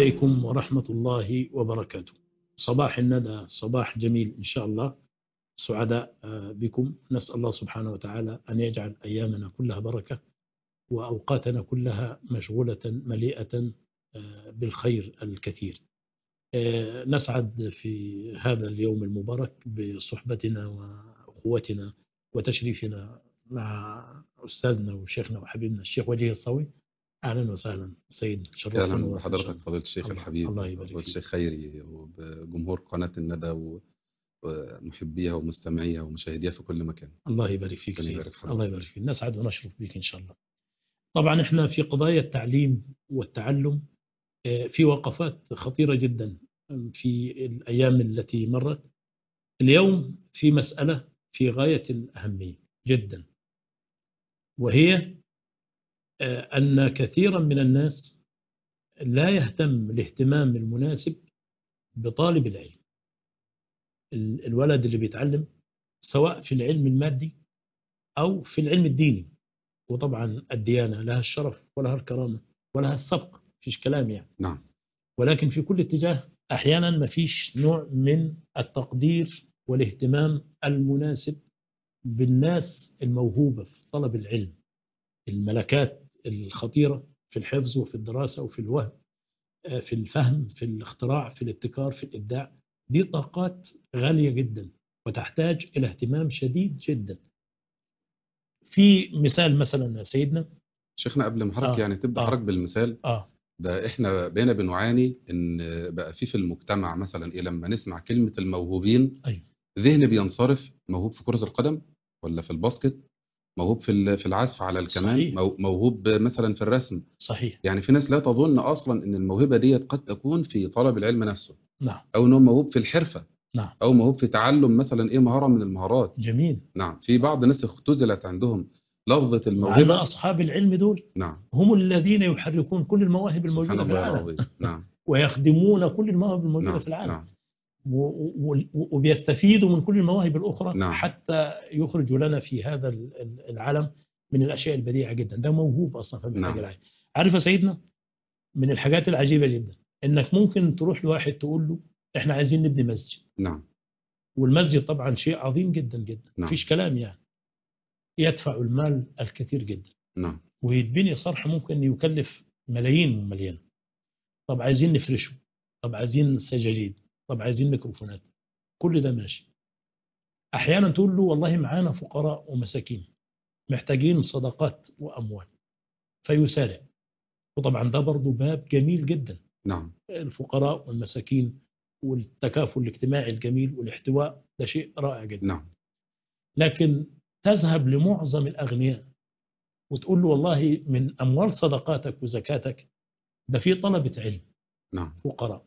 عليكم ورحمة الله وبركاته صباح الندى صباح جميل إن شاء الله سعداء آه، بكم نسأل الله سبحانه وتعالى أن يجعل أيامنا كلها بركة وأوقاتنا كلها مشغولة مليئة آه، بالخير الكثير آه، نسعد في هذا اليوم المبارك بصحبتنا وأخوتنا وتشريفنا مع أستاذنا وشيخنا وحبيبنا الشيخ وجيه الصوي أهلا وسهلا سيد شرفتنا اهلا ونورتنا. بحضرتك فضيله الشيخ الله- الحبيب الله يبارك فضيله فيك. الشيخ خيري وبجمهور قناه الندى و- ومحبيها ومستمعيها ومشاهديها في كل مكان الله يبارك فيك ربنا سيدي يبارك في حضرتك. الله يبارك فيك نسعد ونشرف بك إن شاء الله طبعا احنا في قضايا التعليم والتعلم آه، في وقفات خطيرة جدا في الأيام التي مرت اليوم في مسألة في غاية الأهمية جدا وهي آه، أن كثيرا من الناس لا يهتم الاهتمام المناسب بطالب العلم ال- الولد اللي بيتعلم سواء في العلم المادي أو في العلم الديني وطبعا الديانة لها الشرف ولها الكرامة ولها السبق فيش كلام يعني نعم ولكن في كل اتجاه أحيانا ما فيش نوع من التقدير والاهتمام المناسب بالناس الموهوبة في طلب العلم الملكات الخطيرة في الحفظ وفي الدراسة وفي الوهم آه، في الفهم في الاختراع في الابتكار في الإبداع دي طاقات غالية جدا وتحتاج إلى اهتمام شديد جدا في مثال مثلا يا سيدنا شيخنا قبل ما حضرتك آه. يعني تبدا آه. حضرتك بالمثال آه ده احنا بقينا بنعاني ان بقى في في المجتمع مثلا ايه لما نسمع كلمه الموهوبين أيوة. ذهن بينصرف موهوب في كره القدم ولا في الباسكت موهوب في ال- في العزف على الكمان صحيح. مو- موهوب مثلا في الرسم صحيح يعني في ناس لا تظن اصلا ان الموهبه ديت قد تكون في طلب العلم نفسه نعم او انه موهوب في الحرفه نعم او موهوب في تعلم مثلا ايه مهاره من المهارات جميل نعم في بعض الناس اختزلت عندهم لفظه وعلى الموهبه أصحاب العلم دول نعم هم الذين يحركون كل المواهب سبحان الموجودة في الله العالم العظيم نعم ويخدمون كل المواهب الموجودة نعم في العالم نعم و- و- وبيستفيدوا من كل المواهب الأخرى نعم. حتى يخرجوا لنا في هذا ال- ال- العالم من الأشياء البديعة جدا ده موهوب أصلا فبيحتاج نعم. العين عارف يا سيدنا من الحاجات العجيبة جدا إنك ممكن تروح لواحد تقول له إحنا عايزين نبني مسجد نعم والمسجد طبعا شيء عظيم جدا جدا نعم. مفيش كلام يعني يدفع المال الكثير جدا نعم ويتبني صرح ممكن يكلف ملايين ومليان طب عايزين نفرشه طب عايزين سجاجيد طب عايزين ميكروفونات كل ده ماشي احيانا تقول له والله معانا فقراء ومساكين محتاجين صدقات واموال فيسارع وطبعا ده برضه باب جميل جدا نعم الفقراء والمساكين والتكافل الاجتماعي الجميل والاحتواء ده شيء رائع جدا نعم لكن تذهب لمعظم الأغنياء وتقول له والله من أموال صدقاتك وزكاتك ده في طلبة علم نعم فقراء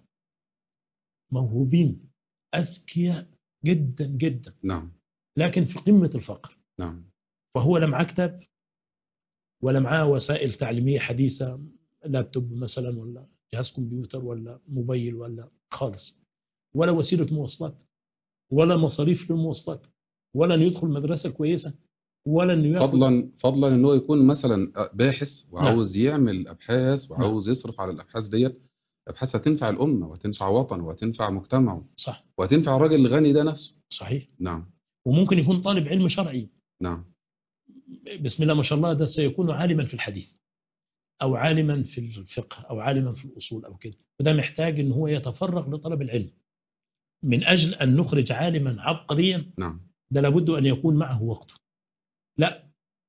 موهوبين أذكياء جدا جدا نعم لكن في قمة الفقر نعم فهو لا معاه كتاب ولا معاه وسائل تعليمية حديثة لابتوب مثلا ولا جهاز كمبيوتر ولا موبايل ولا خالص ولا وسيلة مواصلات ولا مصاريف للمواصلات ولا انه يدخل مدرسة كويسة ولا انه ياخد فضلا فضلا ان هو يكون مثلا باحث وعاوز يعمل ابحاث وعاوز يصرف على الابحاث ديت ابحاث هتنفع الامه وهتنفع وطنه وهتنفع مجتمعه صح وهتنفع الراجل الغني ده نفسه صحيح نعم وممكن يكون طالب علم شرعي نعم بسم الله ما شاء الله ده سيكون عالما في الحديث او عالما في الفقه او عالما في الاصول او كده وده محتاج ان هو يتفرغ لطلب العلم من اجل ان نخرج عالما عبقريا نعم ده لابد ان يكون معه وقته لا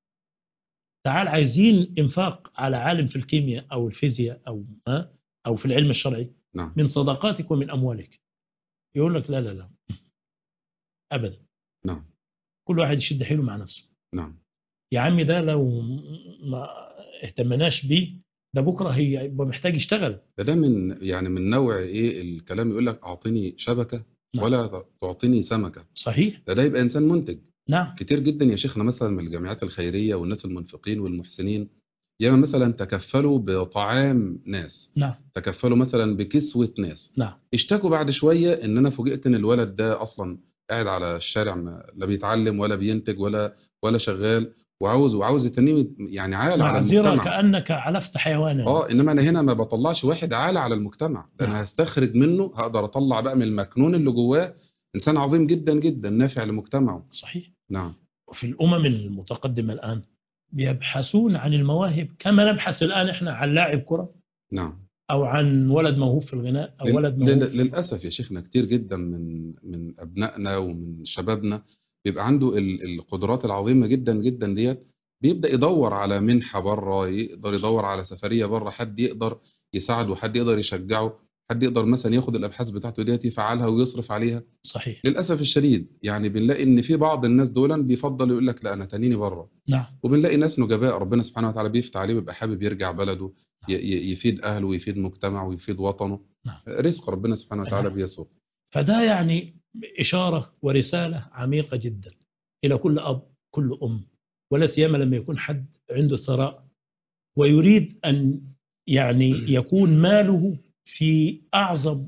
تعال عايزين انفاق على عالم في الكيمياء او الفيزياء او ها او في العلم الشرعي نعم من صدقاتك ومن اموالك يقول لك لا لا لا ابدا نعم كل واحد يشد حيله مع نفسه نعم يا عمي ده لو ما اهتمناش بيه ده بكره هيبقى محتاج يشتغل ده ده من يعني من نوع ايه الكلام يقول لك اعطني شبكه نعم. ولا تعطيني سمكه صحيح ده ده يبقى انسان منتج نعم كتير جدا يا شيخنا مثلا من الجمعيات الخيريه والناس المنفقين والمحسنين ياما مثلا تكفلوا بطعام ناس نعم تكفلوا مثلا بكسوه ناس نعم اشتكوا بعد شويه ان انا فوجئت ان الولد ده اصلا قاعد على الشارع ما لا بيتعلم ولا بينتج ولا ولا شغال وعاوز وعاوز التاني يعني عالة على معذرة المجتمع كأنك علفت حيوانا اه انما انا هنا ما بطلعش واحد عالة على المجتمع ده نعم. انا هستخرج منه هقدر اطلع بقى من المكنون اللي جواه انسان عظيم جدا جدا نافع لمجتمعه صحيح نعم وفي الأمم المتقدمة الآن بيبحثون عن المواهب كما نبحث الآن إحنا عن لاعب كرة نعم أو عن ولد موهوب في الغناء أو لل- ولد موهوب لل- للاسف يا شيخنا كتير جدا من من ابنائنا ومن شبابنا بيبقى عنده ال- القدرات العظيمه جدا جدا ديت بيبدا يدور على منحه بره يقدر يدور على سفريه بره حد يقدر يساعده حد يقدر يشجعه حد يقدر مثلا ياخد الابحاث بتاعته ديت يفعلها ويصرف عليها صحيح للاسف الشديد يعني بنلاقي ان في بعض الناس دول بيفضل يقول لك لا انا تانيني بره نعم وبنلاقي ناس نجباء ربنا سبحانه وتعالى بيفتح عليه بيبقى حابب يرجع بلده ي- ي- يفيد اهله ويفيد مجتمعه ويفيد وطنه نعم. رزق ربنا سبحانه وتعالى نعم. بيسوق فده يعني إشارة ورسالة عميقة جدا إلى كل أب كل أم ولا سيما لما يكون حد عنده ثراء ويريد أن يعني يكون ماله في أعظم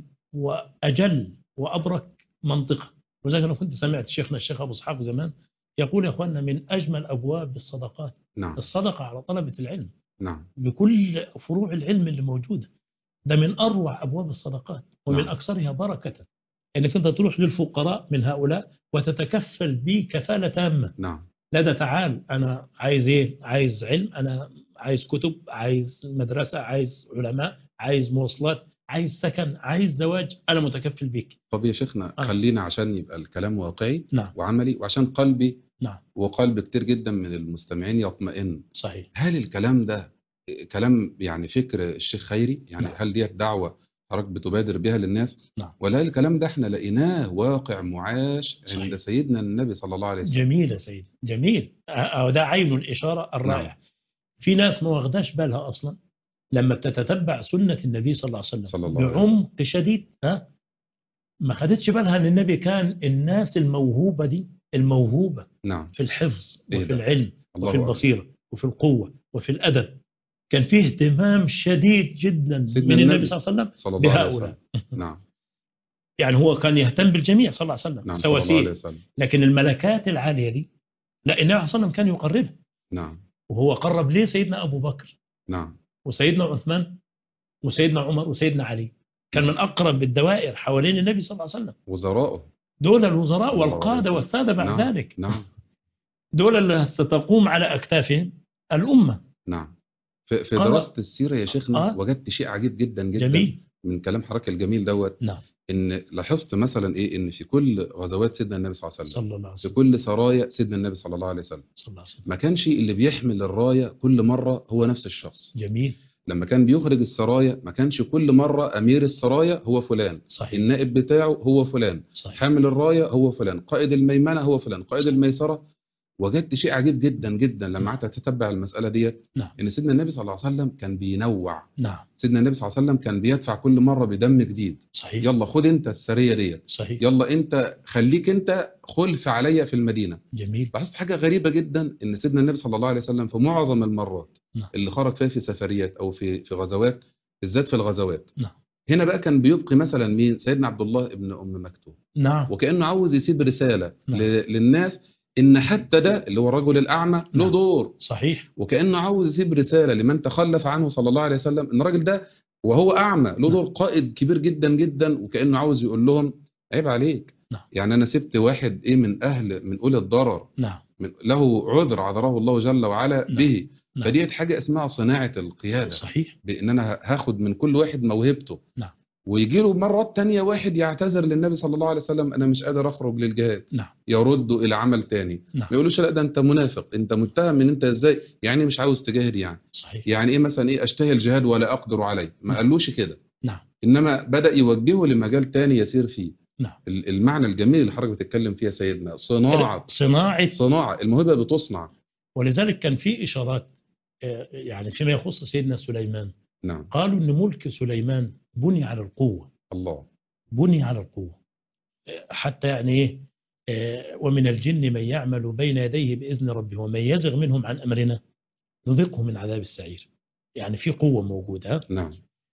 وأجل وأبرك منطقة وزي أنا كنت سمعت شيخنا الشيخ أبو إسحاق زمان يقول يا أخوانا من أجمل أبواب الصدقات نعم الصدقة على طلبة العلم نعم بكل فروع العلم اللي موجودة ده من أروع أبواب الصدقات ومن نعم. أكثرها بركة أنك أنت تروح للفقراء من هؤلاء وتتكفل به كفالة تامة نعم لا ده تعال أنا عايز إيه عايز علم أنا عايز كتب عايز مدرسة عايز علماء عايز مواصلات عايز سكن عايز زواج أنا متكفل بيك طب يا شيخنا آه. خلينا عشان يبقى الكلام واقعي نعم وعملي وعشان قلبي نعم وقلب كتير جدا من المستمعين يطمئن صحيح هل الكلام ده كلام يعني فكر الشيخ خيري يعني نعم. هل ديت دعوة حضرتك بتبادر بها للناس نعم. ولا هل الكلام ده احنا لقيناه واقع معاش صحيح. عند سيدنا النبي صلى الله عليه وسلم جميل يا سيدي جميل أو ده عين الإشارة الرائعة نعم. في ناس ما واخداش بالها أصلا لما بتتتبع سنة النبي صلى الله عليه وسلم صلى الله عليه بعمق شديد ها ما خدتش بالها ان النبي كان الناس الموهوبة دي الموهوبة نعم في الحفظ إيه وفي ده؟ العلم الله وفي أكبر. البصيرة وفي القوة وفي الأدب كان فيه اهتمام شديد جدا سيدنا من النبي النبي صلى الله عليه وسلم صلى الله عليه بهؤلاء وسلم نعم يعني هو كان يهتم بالجميع صلى الله عليه وسلم نعم صلى الله عليه سواسية وسلم لكن الملكات العالية دي لا النبي صلى الله عليه وسلم كان يقربها نعم وهو قرب ليه سيدنا أبو بكر نعم وسيدنا عثمان وسيدنا عمر وسيدنا علي كان من أقرب الدوائر حوالين النبي صلى الله عليه وسلم وزرائه دول الوزراء صلى الله عليه والقادة وسلم. والسادة بعد نعم. ذلك نعم دول اللي ستقوم على أكتافهم الأمة نعم في, في قال- دراسة السيرة يا شيخنا آه. وجدت شيء عجيب جدا جدا جميل من كلام حضرتك الجميل دوت نعم ان لاحظت مثلا ايه ان في كل غزوات سيدنا النبي صلى الله عليه وسلم صلى الله عليه في وسلم كل سرايا سيدنا النبي صلى الله عليه وسلم صلى الله عليه وسلم ما كانش اللي بيحمل الراية كل مرة هو نفس الشخص جميل لما كان بيخرج السرايا ما كانش كل مرة أمير السرايا هو فلان صحيح النائب بتاعه هو فلان صحيح حامل الراية هو فلان قائد الميمنة هو فلان قائد الميسرة وجدت شيء عجيب جدا جدا لما قعدت اتتبع المسألة ديت نعم ان سيدنا النبي صلى الله عليه وسلم كان بينوع نعم سيدنا النبي صلى الله عليه وسلم كان بيدفع كل مرة بدم جديد صحيح يلا خد انت السرية ديت صحيح يلا انت خليك انت خلف عليا في المدينة جميل لاحظت حاجة غريبة جدا ان سيدنا النبي صلى الله عليه وسلم في معظم المرات نعم. اللي خرج فيها في سفريات او في في غزوات بالذات في الغزوات نعم. هنا بقى كان بيبقي مثلا مين سيدنا عبد الله ابن ام مكتوم نعم وكانه عاوز يسيب رسالة نعم. ل- للناس ان حتى ده اللي هو الرجل الاعمى له نعم. دور صحيح وكانه عاوز يسيب رسالة لمن تخلف عنه صلى الله عليه وسلم ان الراجل ده وهو اعمى له نعم. دور قائد كبير جدا جدا وكانه عاوز يقول لهم عيب عليك نعم. يعني انا سبت واحد ايه من اهل من اولي الضرر نعم من له عذر عذره الله جل وعلا نعم. به نعم. فديت حاجه اسمها صناعه القياده صحيح بان انا هاخد من كل واحد موهبته نعم. ويجي له مرات تانية واحد يعتذر للنبي صلى الله عليه وسلم انا مش قادر اخرج للجهاد نعم يرده الى عمل تاني نعم ما يقولوش لا ده انت منافق انت متهم ان انت ازاي يعني مش عاوز تجاهد يعني صحيح يعني ايه مثلا ايه اشتهي الجهاد ولا اقدر عليه ما نعم. قالوش كده نعم انما بدا يوجهه لمجال تاني يسير فيه نعم ال- المعنى الجميل اللي حضرتك بتتكلم فيها سيدنا صناعه صناعة صناعه الموهبه بتصنع ولذلك كان في إشارات آه، يعني فيما يخص سيدنا سليمان نعم قالوا أن ملك سليمان بني على القوة الله بني على القوة آه، حتى يعني إيه آه، ومن الجن من يعمل بين يديه بإذن ربه ومن يزغ منهم عن أمرنا نذقه من عذاب السعير يعني في قوة موجودة ها؟ نعم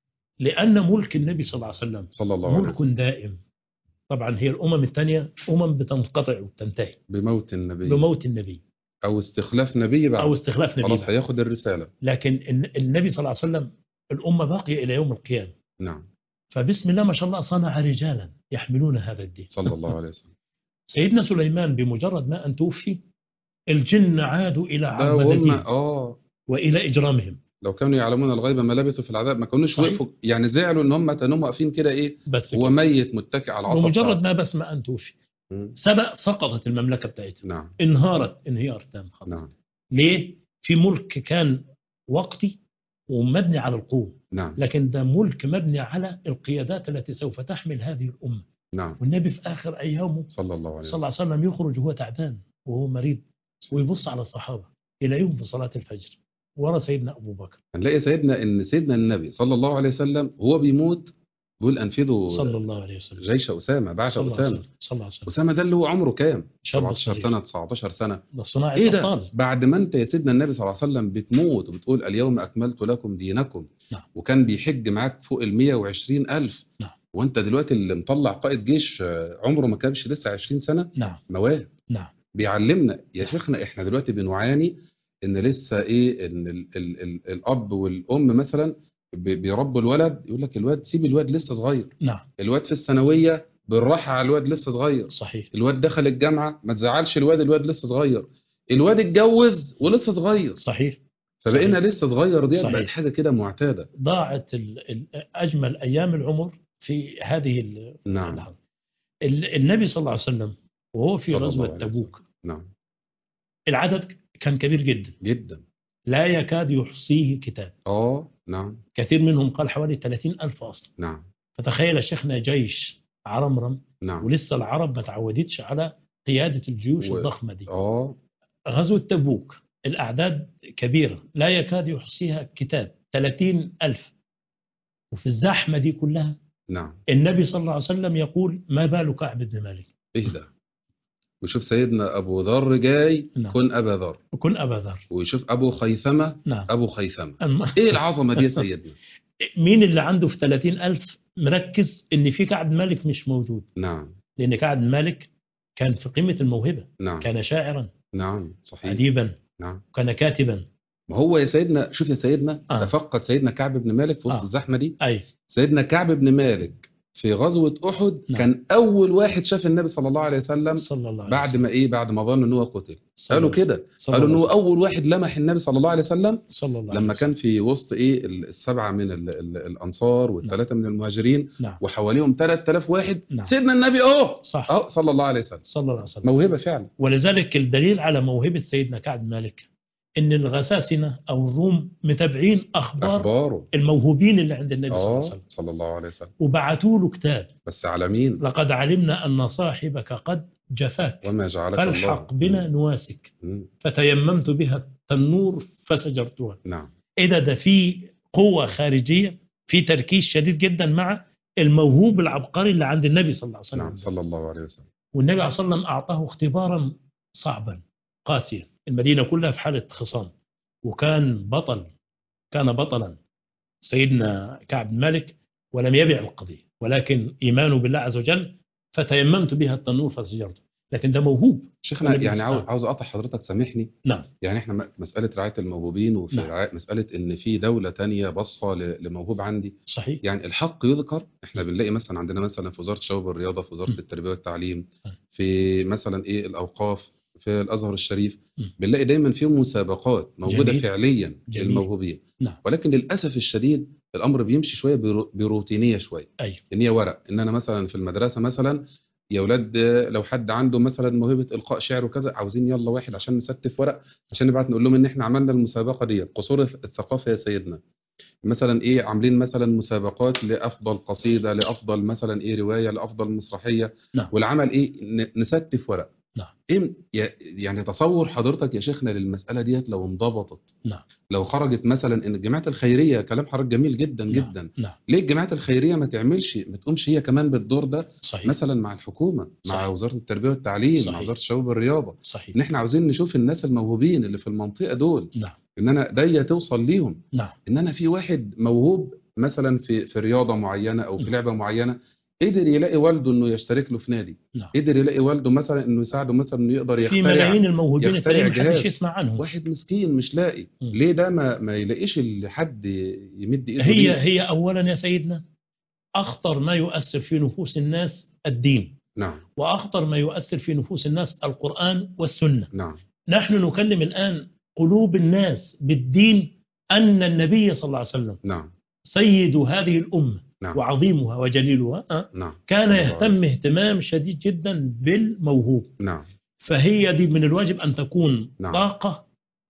لأن ملك النبي صلى الله عليه وسلم صلى الله عليه ملك وسلم دائم طبعا هي الأمم الثانية أمم بتنقطع وتنتهي بموت النبي بموت النبي او استخلاف نبي بعد او استخلاف نبي خلاص بعد. هياخد الرساله لكن الن- النبي صلى الله عليه وسلم الامه باقيه الى يوم القيامه نعم فبسم الله ما شاء الله صنع رجالا يحملون هذا الدين صلى الله عليه وسلم سيدنا سليمان بمجرد ما ان توفي الجن عادوا الى ده وهم عبادتهم اه والى اجرامهم لو كانوا يعلمون الغيب ما لبثوا في العذاب ما كانوش صحيح. وقفوا يعني زعلوا ان هم كانوا واقفين كده ايه بس هو كده. ميت متكئ على العصا بمجرد بتاعته. ما بس ما ان توفي مم. سبق سقطت المملكه بتاعتهم نعم انهارت انهيار تام خلاص نعم ليه؟ في ملك كان وقتي ومبني على القوة نعم لكن ده ملك مبني على القيادات التي سوف تحمل هذه الأمة نعم والنبي في آخر أيامه صلى الله عليه صلى الله وسلم عليه وسلم يخرج وهو تعبان وهو مريض ويبص على الصحابة إلى يوم في صلاة الفجر ورا سيدنا أبو بكر هنلاقي سيدنا ان سيدنا النبي صلى الله عليه وسلم وهو بيموت بيقول انفذوا صلى الله عليه وسلم جيش اسامه بعث صلى الله عليه اسامه وسلم صلى الله عليه وسلم اسامه ده اللي هو عمره كام شاب 17 صغير. سنه 19 سنه ده صناعة ايه ده أطفال بعد ما انت يا سيدنا النبي صلى الله عليه وسلم بتموت وبتقول اليوم اكملت لكم دينكم نعم. وكان بيحج معاك فوق ال 120 الف نعم. وانت دلوقتي اللي مطلع قائد جيش آه، عمره ما كانش لسه 20 سنه نعم مواهب نعم بيعلمنا يا نعم. شيخنا احنا دلوقتي بنعاني ان لسه ايه ان ال ال ال الاب والام مثلا بي- بيربوا الولد يقول لك الواد سيب الواد لسه صغير نعم الواد في الثانويه بالراحه على الواد لسه صغير صحيح الواد دخل الجامعه ما تزعلش الواد الواد لسه صغير الواد اتجوز ولسه صغير صحيح فبقينا صحيح. لسه صغير ديت صحيح. بقت حاجه كده معتاده ضاعت ال- ال- أجمل أيام العمر في هذه ال- نعم اللحظة ال- النبي صلى الله عليه وسلم وهو في صلى الله غزوة عليه وسلم. تبوك نعم العدد كان كبير جدا جدا لا يكاد يحصيه كتاب اه نعم كثير منهم قال حوالي 30 ألف أصلا نعم فتخيل يا شيخنا جيش عرمرم نعم ولسه العرب ما تعودتش على قيادة الجيوش و- الضخمة دي اه غزوة تبوك الأعداد كبيرة لا يكاد يحصيها كتاب 30 ألف وفي الزحمة دي كلها نعم النبي صلى الله عليه وسلم يقول ما بال كعب بن مالك ايه ده وشوف سيدنا ابو ذر جاي نعم. كن ابا ذر وكن أبا ذر ويشوف ابو خيثمه نعم ابو خيثمه أما ايه العظمه دي يا سيدنا مين اللي عنده في 30 ألف مركز إن في كعب بن مالك مش موجود نعم لأن كعب بن مالك كان في قمة الموهبة نعم كان شاعرا نعم صحيح أديبا نعم وكان كاتبا ما هو يا سيدنا شوف يا سيدنا آه. تفقد سيدنا كعب بن مالك في وسط آه. الزحمه دي أي سيدنا كعب بن مالك في غزوه احد نعم. كان اول واحد شاف النبي صلى الله عليه وسلم صلى الله عليه بعد وسلم ما ايه بعد ما ظن ان هو قتل صلى قالوا الله عليه كده صلى قالوا ان الله هو عليه وسلم. اول واحد لمح النبي صلى الله عليه وسلم صلى الله عليه لما وسلم. كان في وسط ايه ال- السبعه من ال ال الانصار والثلاثه من المهاجرين نعم وحواليهم 3000 واحد نعم. سيدنا النبي اهو صح اه صلى الله عليه وسلم صلى الله عليه وسلم موهبه فعلا ولذلك الدليل على موهبة سيدنا كعب بن مالك إن الغساسنة أو الروم متابعين أخبار اخباره الموهوبين اللي عند النبي صلى الله اه عليه وسلم صلى الله عليه وسلم وبعتوا له كتاب بس على مين لقد علمنا أن صاحبك قد جفاك وما جعلك الله فالحق بنا نواسك مم. فتيممت بها التنور فسجرتها نعم إذا ده في قوة خارجية في تركيز شديد جدا مع الموهوب العبقري اللي عند النبي صلى الله عليه وسلم نعم صلى الله عليه وسلم والنبي عليه الصلاة والسلام أعطاه اختبارا صعبا قاسيا المدينة كلها في حالة خصام وكان بطل كان بطلا سيدنا كعب بن مالك ولم يبع القضية ولكن إيمانه بالله عز وجل فتيممت بها التنور فسجرته لكن ده موهوب شيخنا النبي يعني صلى عاوز الله عاوز اقطع حضرتك سامحني نعم يعني احنا م- مساله رعايه الموهوبين وفي نعم. رعاية مساله ان في دوله تانية باصه ل- لموهوب عندي صحيح يعني الحق يذكر احنا بنلاقي مثلا عندنا مثلا في وزاره الشباب والرياضه في وزاره م. التربيه والتعليم م. في مثلا ايه الاوقاف في الازهر الشريف م. بنلاقي دايما في مسابقات موجوده جميل. فعليا جميل. للموهوبين نعم. ولكن للاسف الشديد الامر بيمشي شويه برو- بروتينيه شويه أيوه ان هي ورق ان انا مثلا في المدرسه مثلا يا اولاد آه، لو حد عنده مثلا موهبه القاء شعر وكذا عاوزين يلا واحد عشان نستف ورق عشان نبعت نقول لهم ان احنا عملنا المسابقه ديت قصور الث- الثقافه يا سيدنا مثلا ايه عاملين مثلا مسابقات لافضل قصيده لافضل مثلا ايه روايه لافضل مسرحيه نعم. والعمل ايه ن- نستف ورق نعم. ايه يا- يعني تصور حضرتك يا شيخنا للمساله ديت لو انضبطت نعم لو خرجت مثلا ان الجماعات الخيريه كلام حضرتك جميل جدا نعم. جدا نعم ليه الجماعات الخيريه ما تعملش ما تقومش هي كمان بالدور ده صحيح مثلا مع الحكومه مع صحيح. وزاره التربيه والتعليم مع صحيح. وزاره الشباب والرياضه صحيح ان احنا عاوزين نشوف الناس الموهوبين اللي في المنطقه دول نعم ان انا دي توصل ليهم نعم ان انا في واحد موهوب مثلا في في رياضه معينه او في نعم. لعبه معينه قدر يلاقي والده انه يشترك له في نادي نعم. قدر يلاقي والده مثلا انه يساعده مثلا انه يقدر في يخترع ملايين الموهوبين يخترع التانيين محدش جهاز. يسمع عنهم واحد مسكين مش لاقي مم. ليه ده ما, ما يلاقيش اللي حد يمد ايده هي ليه؟ هي اولا يا سيدنا اخطر ما يؤثر في نفوس الناس الدين نعم واخطر ما يؤثر في نفوس الناس القران والسنه نعم نحن نكلم الان قلوب الناس بالدين ان النبي صلى الله عليه وسلم نعم سيد هذه الامه نعم وعظيمها وجليلها أه؟ نعم كان صلى الله عليه يهتم وسلم. اهتمام شديد جدا بالموهوب نعم فهي دي من الواجب ان تكون نعم. طاقه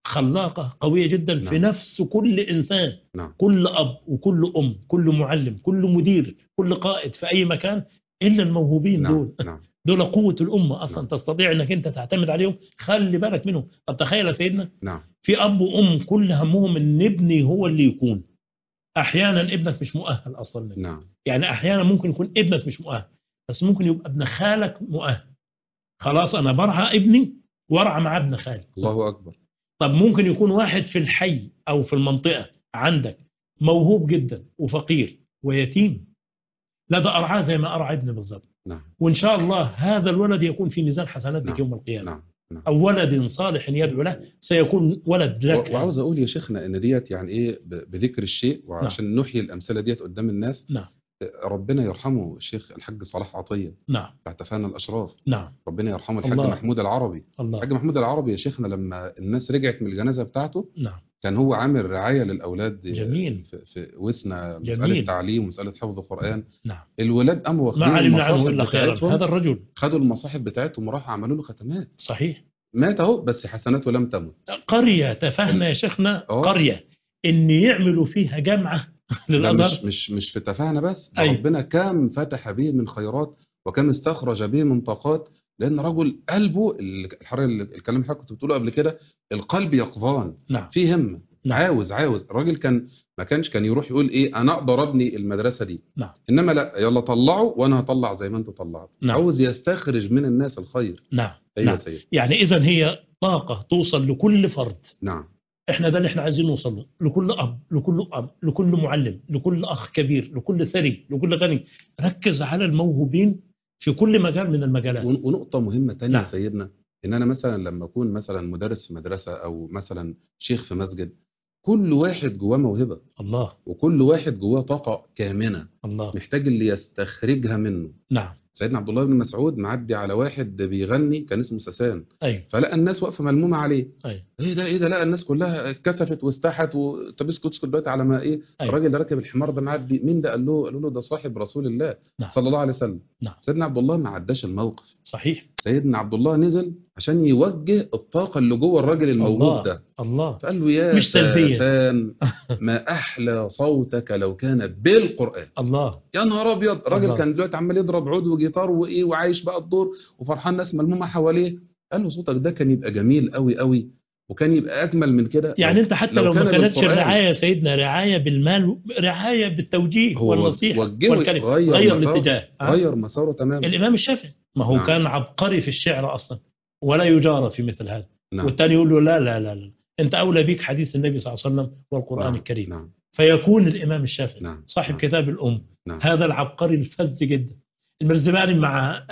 خلاقه قويه جدا في نعم. نفس كل انسان نعم كل اب وكل ام كل معلم كل مدير كل قائد في اي مكان الا الموهوبين نعم دول نعم دول قوه الامه اصلا نعم. تستطيع انك انت تعتمد عليهم خلي بالك منهم طب تخيل يا سيدنا نعم في اب وام كل همهم ان ابني هو اللي يكون احيانا ابنك مش مؤهل اصلا لك. نعم يعني احيانا ممكن يكون ابنك مش مؤهل بس ممكن يبقى ابن خالك مؤهل خلاص انا برعى ابني وارعى مع ابن خالي الله اكبر طب ممكن يكون واحد في الحي او في المنطقه عندك موهوب جدا وفقير ويتيم لا ده ارعاه زي ما ارعى ابني بالظبط نعم وان شاء الله هذا الولد يكون في ميزان حسناتك نعم. يوم القيامه نعم نعم او ولد صالح يدعو له سيكون ولد لك و- وعاوز اقول يا شيخنا ان ديت يعني ايه ب- بذكر الشيء وعشان نحيي الامثله ديت قدام الناس نعم ربنا يرحمه الشيخ الحاج صلاح عطيه نعم بتاع تفانى الاشراف نعم ربنا يرحمه الحاج الله. محمود العربي الله الحاج محمود العربي يا شيخنا لما الناس رجعت من الجنازه بتاعته نعم كان هو عامل رعايه للاولاد جميل. في, في وسنا مساله جميل. تعليم ومساله حفظ قران نعم الولاد قاموا ما واخدين علمنا عنه المصاحف الا خيرا بتاعتهم هذا الرجل خدوا المصاحف بتاعتهم وراحوا عملوا له ختمات صحيح مات اهو بس حسناته لم تمت قريه تفهنا يا شيخنا آه. قريه ان يعملوا فيها جامعه ده للازهر مش مش مش في تفاهنا بس ده أيوة. ربنا كم فتح به من خيرات وكم استخرج به من طاقات لان رجل قلبه ال- الحر الكلام اللي حضرتك كنت بتقوله قبل كده القلب يقظان نعم فيه همه نعم. عاوز عاوز الراجل كان ما كانش كان يروح يقول ايه انا اقدر ابني المدرسه دي نعم. انما لا يلا طلعوا وانا هطلع زي ما انتوا طلعتوا نعم. عاوز يستخرج من الناس الخير نعم ايوه نعم. يا سيد يعني اذا هي طاقه توصل لكل فرد نعم احنا ده اللي احنا عايزين نوصل له لكل اب لكل اب لكل معلم لكل اخ كبير لكل ثري لكل غني ركز على الموهوبين في كل مجال من المجالات ون- ونقطه مهمه تانية نعم. يا سيدنا ان انا مثلا لما اكون مثلا مدرس في مدرسه او مثلا شيخ في مسجد كل واحد جواه موهبه الله وكل واحد جواه طاقه كامنه الله محتاج اللي يستخرجها منه نعم سيدنا عبد الله بن مسعود معدي على واحد بيغني كان اسمه سسان ايوه فلقى الناس واقفه ملمومه عليه ايوه ايه ده ايه ده لا الناس كلها اتكسفت واستحت و... طب اسكت اسكت دلوقتي على ما ايه أيوة. الراجل اللي راكب الحمار ده معدي مين ده قال له قالوا له ده صاحب رسول الله نعم. صلى الله عليه وسلم نعم. سيدنا عبد الله ما عداش الموقف صحيح سيدنا عبد الله نزل عشان يوجه الطاقه اللي جوه الراجل الموهوب الله. ده الله فقال له يا مش سلبية. ساسان ما احلى صوتك لو كان بالقران الله يا نهار ابيض الراجل الله. كان دلوقتي عمال يضرب عود وجيتار وايه وعايش بقى الدور وفرحان ناس ملمومه حواليه قال له صوتك ده كان يبقى جميل قوي قوي وكان يبقى اجمل من كده يعني لو- انت حتى لو لو, ما كان كانتش بالقرآن. الرعايه يا سيدنا رعايه بالمال رعايه بالتوجيه هو والنصيحه وجهه والكلمه غير, غير مسار الاتجاه ها؟ غير مساره تماما الامام الشافعي ما هو نعم. كان عبقري في الشعر اصلا ولا يجارى في مثل هذا نعم والثاني يقول له لا لا لا, لا. انت اولى بيك حديث النبي صلى الله عليه وسلم والقران نعم. الكريم نعم فيكون الامام الشافعي نعم صاحب نعم. كتاب الام نعم. هذا العبقري الفذ جدا المرزباني مع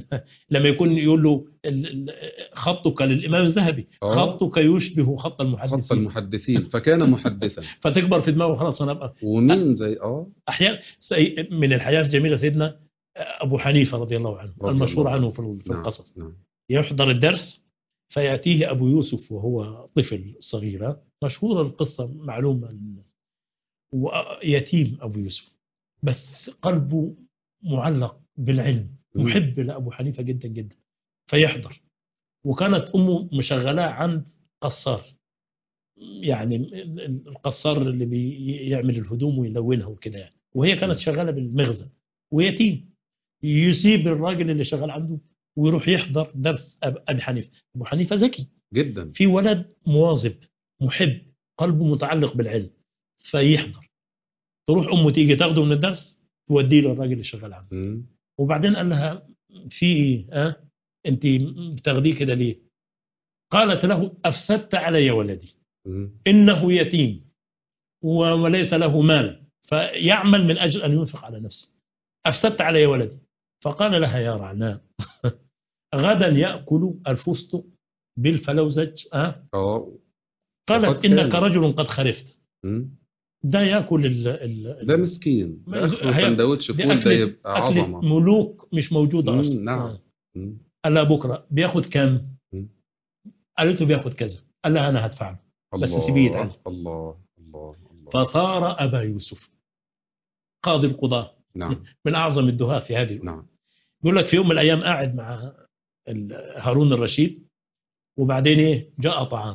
لما يكون يقول له ال- ال- خطك للامام الذهبي آه. خطك يشبه خط خط المحدثين المحدثين فكان محدثا فتكبر في دماغه خلاص انا ابقى ومين زي اه احيانا سي- من الحياه الجميله سيدنا ابو حنيفه رضي الله عنه رضي المشهور الله عنه في في نعم القصص نعم يحضر الدرس فيأتيه أبو يوسف وهو طفل صغير مشهورة القصة معلومة للناس ويتيم أبو يوسف بس قلبه معلق بالعلم مم. محب لأبو حنيفة جدا جدا فيحضر وكانت أمه مشغلاه عند قصار يعني القصار اللي بيعمل الهدوم ويلونها وكده يعني وهي كانت شغالة بالمخزن ويتيم يسيب الراجل اللي شغال عنده ويروح يحضر درس أب- ابي حنيفه ابو حنيفه ذكي جدا في ولد مواظب محب قلبه متعلق بالعلم فيحضر تروح امه تيجي تاخده من الدرس توديه للراجل اللي شغال عنده مم. وبعدين قال لها في ايه ها انت بتاخديه كده ليه قالت له افسدت علي ولدي مم. انه يتيم و- وليس له مال فيعمل من اجل ان ينفق على نفسه أفسدت علي ولدي فقال لها يا رعناء غدا يأكل الفسط بالفلوزج أه؟ اه قالت وقد إنك كان. رجل قد خرفت مم. ده ياكل ال ال ده مسكين ما- ده اخره هي- سندوتش دي فول ده أكلة- يبقى أكلة عظمه ملوك مش موجودة مم، أصلا نعم. آه. مم. قال لها بكرة بياخد كام مم. قالت له بياخد كذا قال لها أنا هدفع له بس سيبيه يتعلم. الله الله الله فصار أبا يوسف قاضي القضاة نعم من أعظم الدهاة في هذه الأمة نعم يقول لك في يوم من الأيام قاعد مع ال- هارون الرشيد وبعدين إيه جاء طعام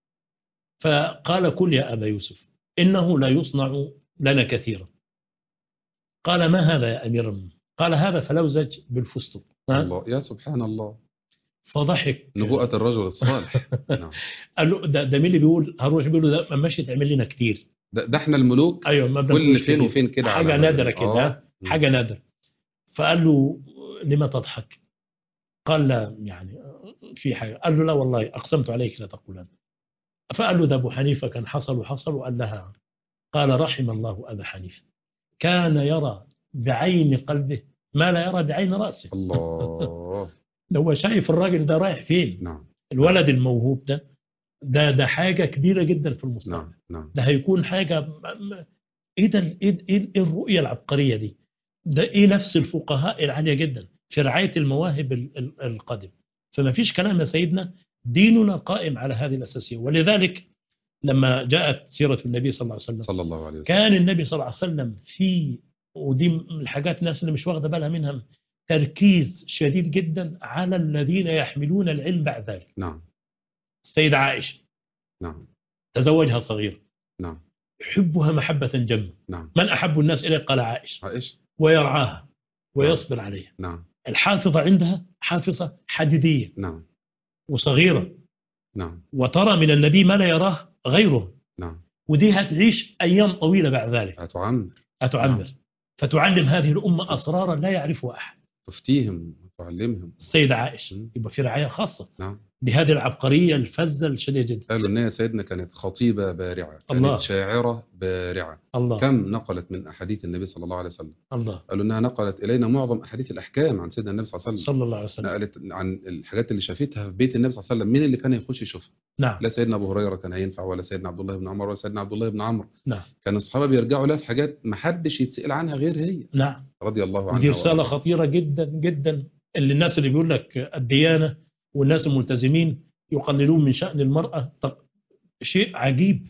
فقال كل يا أبا يوسف إنه لا يصنع لنا كثيرا قال ما هذا يا أمير المؤمنين قال هذا فلوزج بالفستق ها؟ الله يا سبحان الله فضحك نبوءة الرجل الصالح نعم قال له ده, ده مين اللي بيقول هارون الرشيد بيقول له ده ما ماشي تعمل لنا كتير ده, ده احنا الملوك ايوه ما كل بناكلش فين كتير. وفين كده على حاجه مدى- نادره كده آه. ها؟ حاجه نادره فقال له لما تضحك قال لا يعني في حاجه قال له لا والله اقسمت عليك لا تقولن فقال له ده ابو حنيفه كان حصل وحصل وقال لها قال رحم الله ابا حنيفه كان يرى بعين قلبه ما لا يرى بعين راسه الله ده هو شايف الراجل ده رايح فين نعم الولد الموهوب ده ده ده حاجه كبيره جدا في المستقبل نعم نعم ده هيكون حاجه م- م- ايه ده ال- ايه إيه- إيه الرؤيه العبقريه دي ده ايه نفس الفقهاء العاليه جدا في رعايه المواهب ال- ال- القادمه فما فيش كلام يا سيدنا ديننا قائم على هذه الاساسيه ولذلك لما جاءت سيره النبي صلى الله عليه وسلم صلى الله عليه وسلم كان النبي صلى الله عليه وسلم في ودي من الحاجات الناس اللي مش واخده بالها منها تركيز شديد جدا على الذين يحملون العلم بعد ذلك نعم السيده عائشه نعم تزوجها صغير نعم يحبها محبه جمه نعم من أحب الناس إليه قال عائشة عائشة ويرعاها ويصبر عليها نعم الحافظة عندها حافظة حديدية نعم وصغيرة نعم وترى من النبي ما لا يراه غيره نعم ودي هتعيش أيام طويلة بعد ذلك هتعمر هتعمر نعم. فتعلم هذه الأمة أسرارا لا يعرفها أحد تفتيهم وتعلمهم السيدة عائشة مم. يبقى في رعاية خاصة نعم بهذه العبقرية الفزة الشديدة جدا قالوا ان هي سيدنا كانت خطيبة بارعة كانت الله. شاعرة بارعة الله كم نقلت من احاديث النبي صلى الله عليه وسلم الله قالوا انها نقلت الينا معظم احاديث الاحكام عن سيدنا النبي صلى الله عليه وسلم صلى الله عليه وسلم نقلت عن الحاجات اللي شافتها في بيت النبي صلى الله عليه وسلم مين اللي كان يخش يشوفها نعم لا سيدنا ابو هريره كان هينفع ولا سيدنا عبد الله بن عمر ولا سيدنا عبد الله بن عمرو نعم كان الصحابه بيرجعوا لها في حاجات ما حدش يتسال عنها غير هي نعم رضي الله عنها ودي رسالة وأرضاها. خطيرة جدا جدا اللي الناس اللي بيقول لك الديانة والناس الملتزمين يقللون من شأن المرأة طب شيء عجيب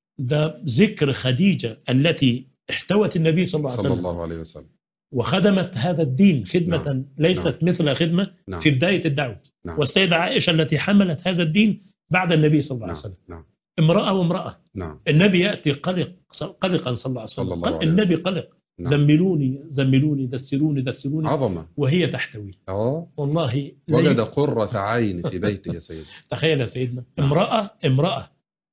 ده ذكر خديجة التي احتوت النبي صلى الله عليه صلى وسلم الله عليه وسلم وخدمت هذا الدين خدمة نعم. ليست نعم. مثل خدمة نعم في بداية الدعوة نعم والسيدة عائشة التي حملت هذا الدين بعد النبي صلى الله عليه نعم وسلم نعم امرأة وامرأة نعم النبي يأتي قلق قلقا صلى الله عليه صلى وسلم الله عليه النبي قلق نعم زملوني زملوني دسروني دسروني عظمه وهي تحتوي اه والله وجد لي- قرة عين في بيته يا سيدي تخيل يا سيدنا نعم. امرأة امرأة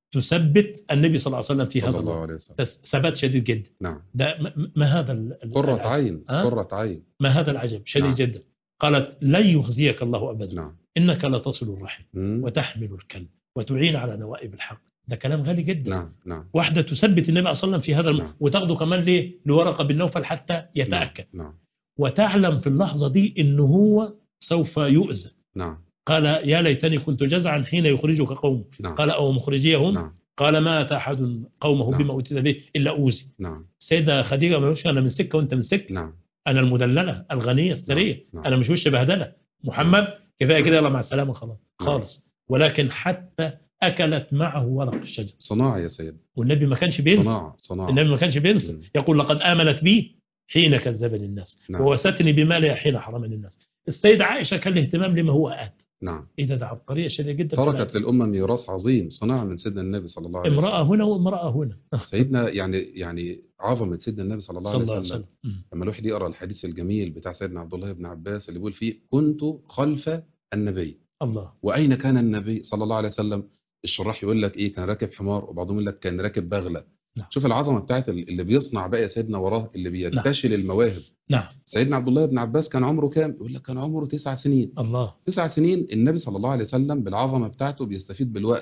تثبت النبي صلى الله عليه وسلم في صلى هذا الله الأمر عليه وسلم بس ثبات شديد جدا نعم ده ما, ما هذا ال- ال- قرة العجب؟ عين ها؟ قرة عين ما هذا العجب شديد نعم. جدا قالت لن يخزيك الله أبدا نعم إنك لتصل الرحم مم. وتحمل الكلب وتعين على نوائب الحق ده كلام غالي جدا نعم نعم واحدة تثبت النبي صلى الله عليه وسلم في هذا الم... نعم. وتاخده كمان ليه لورقة بن نوفل حتى نعم يتأكد نعم وتعلم في اللحظة دي إن هو سوف يؤذى نعم قال يا ليتني كنت جزعا حين يخرجك قوم نعم قال أو مخرجيهم نعم قال ما أتى أحد قومه نعم. بما أوتيت به إلا أوذي نعم السيدة خديجة ما يقولش أنا من سكة وأنت من سكة نعم أنا المدللة الغنية الثرية نعم. أنا مش وش بهدلة محمد كفاية كده يلا مع السلامة خلاص نعم. خالص ولكن حتى أكلت معه ورق الشجر صناعة يا سيدي والنبي ما كانش بينسى صناعة صناعة النبي ما كانش بينسى مم. يقول لقد آمنت بي حين كذبني الناس نعم. ووستني بمالها حين حرمني الناس السيدة عائشة كان له اهتمام لما هو آت نعم إيه ده ده عبقرية شديدة جدا تركت للأمة ميراث عظيم صناعة من سيدنا النبي صلى الله عليه وسلم امرأة هنا وامرأة هنا سيدنا يعني يعني عظمة سيدنا النبي صلى الله صلى عليه الله عليه وسلم وسلم مم. لما الواحد يقرا الحديث الجميل بتاع سيدنا عبد الله بن عباس اللي بيقول فيه كنت خلف النبي الله واين كان النبي صلى الله عليه وسلم الشراح يقول لك ايه كان راكب حمار وبعضهم يقول لك كان راكب بغله نعم. شوف العظمه بتاعت اللي بيصنع بقى يا سيدنا وراه اللي بينتشل المواهب نعم سيدنا عبد الله بن عباس كان عمره كام يقول لك كان عمره تسع سنين الله تسع سنين النبي صلى الله عليه وسلم بالعظمه بتاعته بيستفيد بالوقت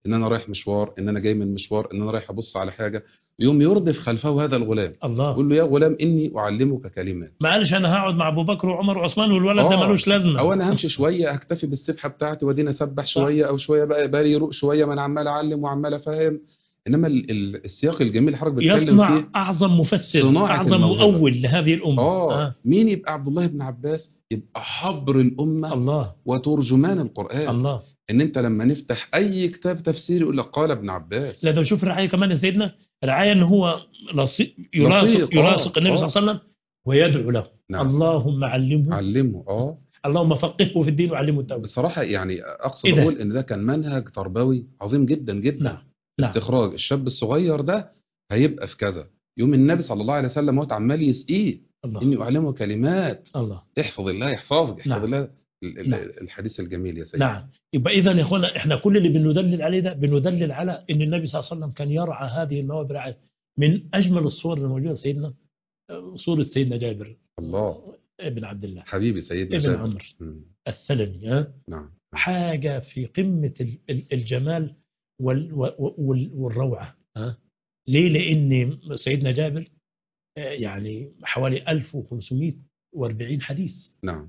ان انا رايح مشوار ان انا جاي من مشوار ان انا رايح ابص على حاجه يوم يردف خلفه هذا الغلام الله يقول له يا غلام اني اعلمك كلمات ما قالش انا هقعد مع ابو بكر وعمر وعثمان والولد ده آه. ملوش لازمه او انا همشي شويه هكتفي بالسبحه بتاعتي وادينا اسبح صح. شويه او شويه بقى بالي يروق شويه ما انا عمال اعلم وعمال افهم انما ال- ال- السياق الجميل اللي حضرتك بتتكلم يصنع فيه اعظم مفسر صناعة اعظم الموهبة. مؤول لهذه الامه اه مين يبقى عبد الله بن عباس يبقى حبر الامه الله وترجمان القران الله ان انت لما نفتح اي كتاب تفسيري يقول لك قال ابن عباس لا ده شوف الرعايه كمان يا سيدنا الرعايه ان هو لصي... يلاصق لصيق، آه، يلاصق النبي آه. صلى الله عليه وسلم ويدعو له نعم اللهم علمه علمه اه اللهم فقهه في الدين وعلمه التوبه بصراحه يعني اقصد إيه ده؟ اقول ان ده كان منهج تربوي عظيم جدا جدا نعم نعم استخراج الشاب الصغير ده هيبقى في كذا يوم النبي صلى الله عليه وسلم وقت عمال يسقيه الله اني اعلمه كلمات الله احفظ الله يحفظك احفظ نعم. الله ال- ال- نعم. الحديث الجميل يا سيدي نعم يبقى اذا يا اخوانا احنا كل اللي بندلل عليه ده بندلل على ان النبي صلى الله عليه وسلم كان يرعى هذه المواهب رعايه من اجمل الصور الموجوده سيدنا آه، صوره سيدنا جابر الله ابن عبد الله حبيبي سيدنا ابن جابر عمرو مم. السلمي ها نعم حاجه في قمه ال- ال- الجمال وال- و- وال- والروعه ها ليه؟ لان سيدنا جابر آه، يعني حوالي 1540 حديث نعم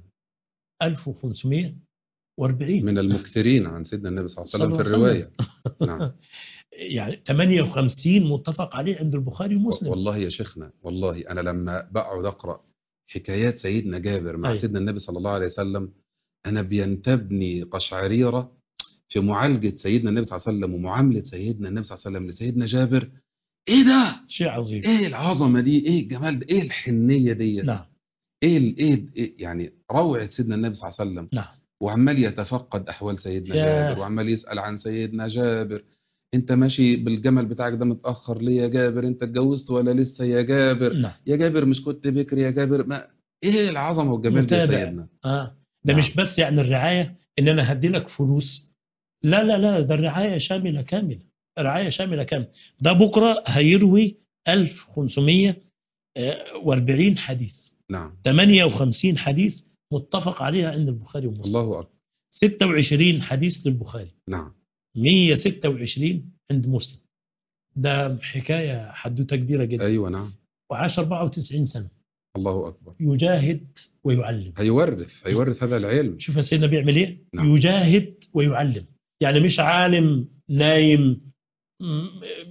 1540 من المكثرين عن سيدنا النبي صلى الله عليه وسلم في صلى الله عليه الروايه نعم يعني 58 متفق عليه عند البخاري ومسلم والله يا شيخنا والله انا لما بقعد اقرا حكايات سيدنا جابر مع أيوة. سيدنا النبي صلى الله عليه وسلم انا بينتابني قشعريره في معالجه سيدنا النبي صلى الله عليه وسلم ومعامله سيدنا النبي صلى الله عليه وسلم لسيدنا جابر ايه ده شيء عظيم ايه العظمه دي ايه الجمال ده ايه الحنيه دي نعم ايه ال- ايه إيه يعني روعه سيدنا النبي صلى الله عليه وسلم نعم وعمال يتفقد احوال سيدنا ياه. جابر وعمال يسال عن سيدنا جابر انت ماشي بالجمل بتاعك ده متاخر ليه يا جابر انت اتجوزت ولا لسه يا جابر نعم يا جابر مش كنت بكر يا جابر ما ايه العظمه والجمال ده يا متابع. سيدنا اه ده نعم. مش بس يعني الرعايه ان انا هدي لك فلوس لا لا لا ده الرعايه شامله كامله رعايه شامله كامله ده بكره هيروي 1540 حديث نعم 58 حديث متفق عليها عند البخاري ومسلم الله اكبر 26 حديث للبخاري نعم 126 عند مسلم ده حكايه حدوته كبيره جدا ايوه نعم وعاش 94 سنه الله اكبر يجاهد ويعلم هيورث هيورث هذا العلم شوف يا سيدنا بيعمل ايه نعم. يجاهد ويعلم يعني مش عالم نايم م- م-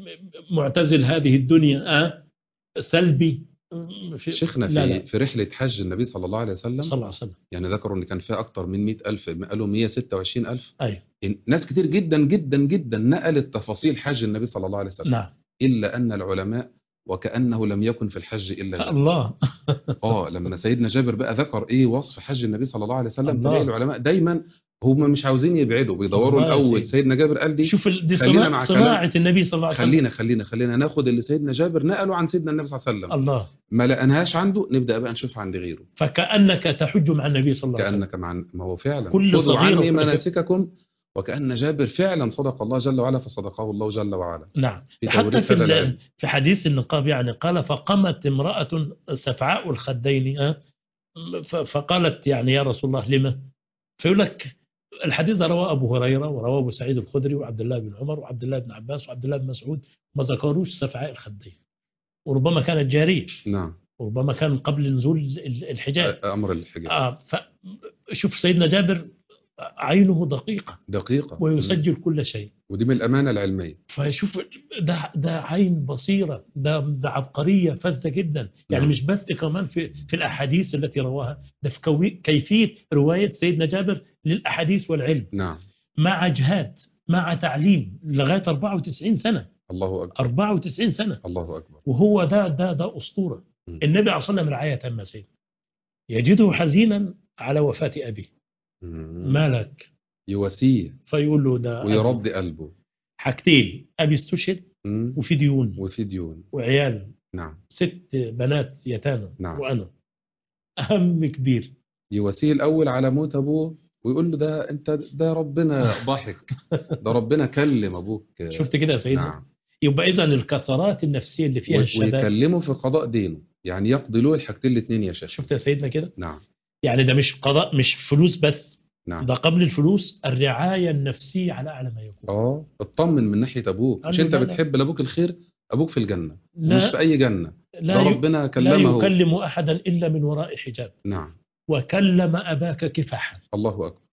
معتزل هذه الدنيا أه؟ سلبي م- في شيخنا لا في لا في رحله حج النبي صلى الله عليه وسلم صلى الله عليه وسلم يعني ذكروا ان كان فيها اكتر من 100000 قالوا 126000 ايوه ناس كتير جدا جدا جدا نقلت تفاصيل حج النبي صلى الله عليه وسلم نعم الا ان العلماء وكانه لم يكن في الحج الا جابر الله اه لما سيدنا جابر بقى ذكر ايه وصف حج النبي صلى الله عليه وسلم الله. تلاقي العلماء دايما هم مش عاوزين يبعدوا بيدوروا الله يا الاول سيدي. سيدنا جابر قال دي شوف ال- دي خلينا صناعة, مع صناعة النبي صلى الله عليه وسلم خلينا خلينا خلينا ناخد اللي سيدنا جابر نقله عن سيدنا النبي صلى الله عليه وسلم الله ما لقناهاش عنده نبدا بقى نشوف عند غيره فكأنك تحج مع النبي صلى الله عليه وسلم كانك مع ما هو فعلا كل خذوا صغيرة عني وكل كبيرة. مناسككم وكان جابر فعلا صدق الله جل وعلا فصدقه الله جل وعلا نعم في حتى توريث في هذا ال- العلم. في حديث النقاب يعني قال فقامت امرأة سفعاء الخدين أه؟ ف- فقالت يعني يا رسول الله لما فيقول لك الحديث ده رواه ابو هريره ورواه ابو سعيد الخدري وعبد الله بن عمر وعبد الله بن عباس وعبد الله بن مسعود ما ذكروش سفعاء الخدين وربما كانت جاريه نعم وربما كان قبل نزول ال- الحجاب امر الحجاب آه فشوف سيدنا جابر عينه دقيقه دقيقه ويسجل كل شيء ودي من الامانه العلميه فشوف ده ده عين بصيره ده ده عبقريه فذه جدا يعني نعم. مش بس كمان في في الاحاديث التي رواها ده في كوي- كيفيه روايه سيدنا جابر للاحاديث والعلم نعم مع جهاد مع تعليم لغايه 94 سنه الله اكبر 94 سنه الله اكبر وهو ده ده ده اسطوره م. النبي عليه الصلاه والسلام رعايه تامه سيد يجده حزينا على وفاه ابيه مم. مالك يواسيه فيقول له ده أبي. ويرضي قلبه حاجتين ابي استشهد مم. وفي ديون وفي ديون وعيال نعم ست بنات يتامى نعم. وانا هم كبير يواسيه الاول على موت ابوه ويقول له ده انت ده ربنا ضحك ده ربنا كلم ابوك شفت كده يا سيدنا نعم يبقى اذا الكسرات النفسيه اللي فيها و- الشباب ويكلمه في قضاء دينه يعني يقضي له الحاجتين الاثنين يا شيخ شفت يا سيدنا كده نعم يعني ده مش قضاء مش فلوس بس نعم ده قبل الفلوس الرعايه النفسيه على اعلى ما يكون اه اطمن من ناحيه ابوك قال مش له انت لا لا. بتحب لابوك الخير ابوك في الجنه ومش في لا اي جنه ده لا, ي... ربنا لا كلمه يكلم احدا الا من وراء حجاب نعم وكلم اباك كفاحا الله اكبر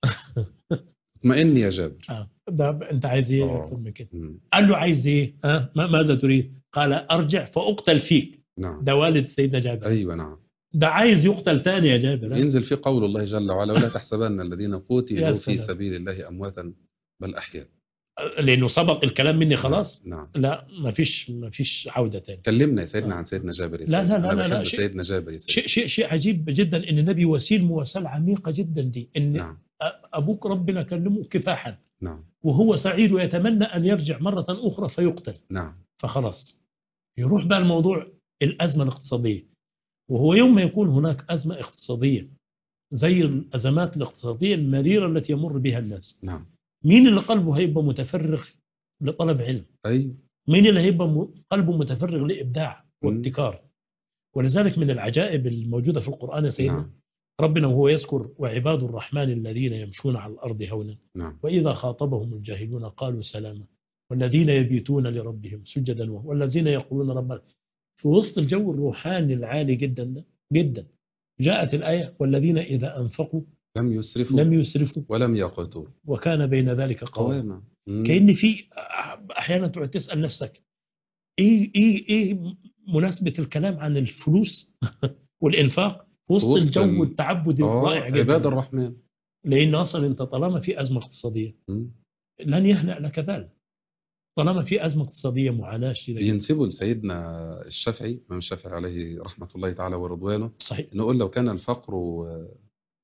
اطمئن يا جابر آه. ده ب- انت عايز ايه آه. اكتر من كده مم. قال له عايز ايه ها ما- ماذا تريد قال ارجع فاقتل فيك نعم ده والد سيدنا جابر ايوه نعم ده عايز يقتل تاني يا جابر ها؟ ينزل في قول الله جل وعلا ولا تحسبن الذين يا قتلوا في سلام. سبيل الله امواتا بل احياء لانه سبق الكلام مني خلاص نعم لا ما فيش ما فيش عوده تاني كلمنا يا سيدنا آه. عن سيدنا جابر يا لا، سيدنا. لا، لا، انا لا، لا، بحب شيء- سيدنا جابر يا سيدنا شيء شيء شيء عجيب جدا ان النبي وسيل مواساه عميقه جدا دي ان نعم أ- ابوك ربنا كلمه كفاحا نعم وهو سعيد ويتمنى ان يرجع مره اخرى فيقتل نعم فخلاص يروح بقى الموضوع الازمه الاقتصاديه وهو يوم ما يكون هناك ازمه اقتصاديه زي الازمات الاقتصاديه المريره التي يمر بها الناس نعم مين اللي قلبه هيبقى متفرغ لطلب علم ايوه مين اللي هيبقى م- قلبه متفرغ لابداع مم. وابتكار ولذلك من العجائب الموجوده في القران يا سيدنا نعم ربنا وهو يذكر وعباد الرحمن الذين يمشون على الارض هونا نعم واذا خاطبهم الجاهلون قالوا سلاما والذين يبيتون لربهم سجدا وهو- والذين يقولون ربنا في وسط الجو الروحاني العالي جدا ده جدا جاءت الايه والذين اذا انفقوا لم يسرفوا لم يسرفوا ولم يقتروا وكان بين ذلك قواما قواما مم. كأن في احيانا تقعد تسال نفسك ايه ايه ايه مناسبه الكلام عن الفلوس والانفاق في وسط وسط الجو ال- التعبدي اه الرائع عباد جدا الرحمن لان اصلا انت طالما في ازمه اقتصاديه مم. لن يهنأ لك ذلك طالما في ازمه اقتصاديه معاناه شديده جداً. بينسبوا لسيدنا الشافعي الإمام الشافعي عليه رحمة الله تعالى ورضوانه صحيح نقول لو كان الفقر آه،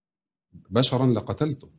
بشرا لقتلته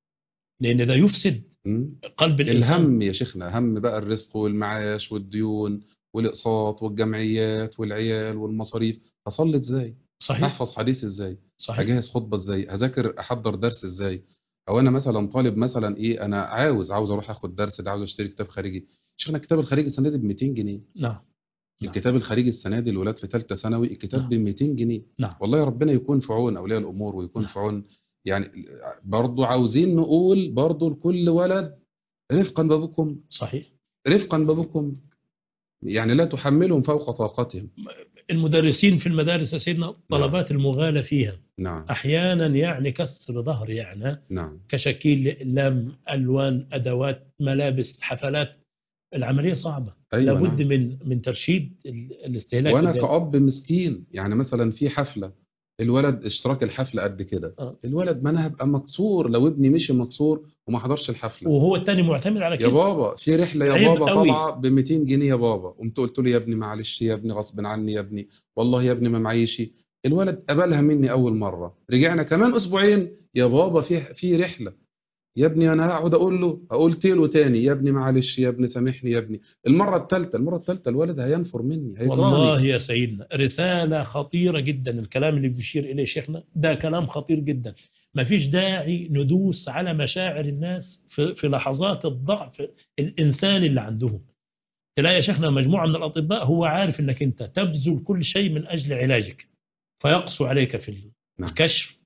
لان ده يفسد مم. قلب الانسان الهم يا شيخنا هم بقى الرزق والمعاش والديون والإقساط والجمعيات والعيال والمصاريف هصلي ازاي صحيح هحفظ حديث ازاي صحيح هجهز خطبة ازاي هذاكر احضر درس ازاي او انا مثلا طالب مثلا ايه انا عاوز عاوز اروح اخد درس ده عاوز اشتري كتاب خارجي شيخنا الكتاب الخارجي السنه دي ب 200 جنيه نعم نعم. الكتاب الخارجي السنه دي الولاد في ثالثه ثانوي الكتاب نعم. ب 200 جنيه نعم والله ربنا يكون في عون اولياء الامور ويكون نعم. في عون يعني برضو عاوزين نقول برضو لكل ولد رفقا بابكم صحيح رفقا بابكم يعني لا تحملهم فوق طاقتهم المدرسين في المدارس يا سيدنا طلبات المغالى فيها نعم احيانا يعني كسر ظهر يعني نعم كشكيل اقلام الوان ادوات ملابس حفلات العمليه صعبه ايوه لابد نعم. من من ترشيد ال- الاستهلاك وانا الجيد. كأب مسكين يعني مثلا في حفلة الولد اشتراك الحفلة قد كده آه. الولد ما انا هبقى مكسور لو ابني مشي مكسور وما حضرش الحفلة وهو الثاني معتمد على يا كده بابا في رحلة يا عيب بابا قوي. طالعة ب 200 جنيه يا بابا قمت قلت له يا ابني معلش يا ابني غصب عني يا ابني والله يا ابني ما معيشي الولد قبلها مني اول مرة رجعنا كمان اسبوعين يا بابا في في رحلة يا ابني انا هقعد اقول له اقول له تاني يا ابني معلش يا ابني سامحني يا ابني المرة الثالثة المرة الثالثة الولد هينفر مني هيكرهني والله يا سيدنا رسالة خطيرة جدا الكلام اللي بيشير إليه شيخنا ده كلام خطير جدا ما فيش داعي ندوس على مشاعر الناس في, في لحظات الضعف الإنساني اللي عندهم تلاقي يا شيخنا مجموعة من الأطباء هو عارف أنك أنت تبذل كل شيء من أجل علاجك فيقسو عليك في نعم. الكشف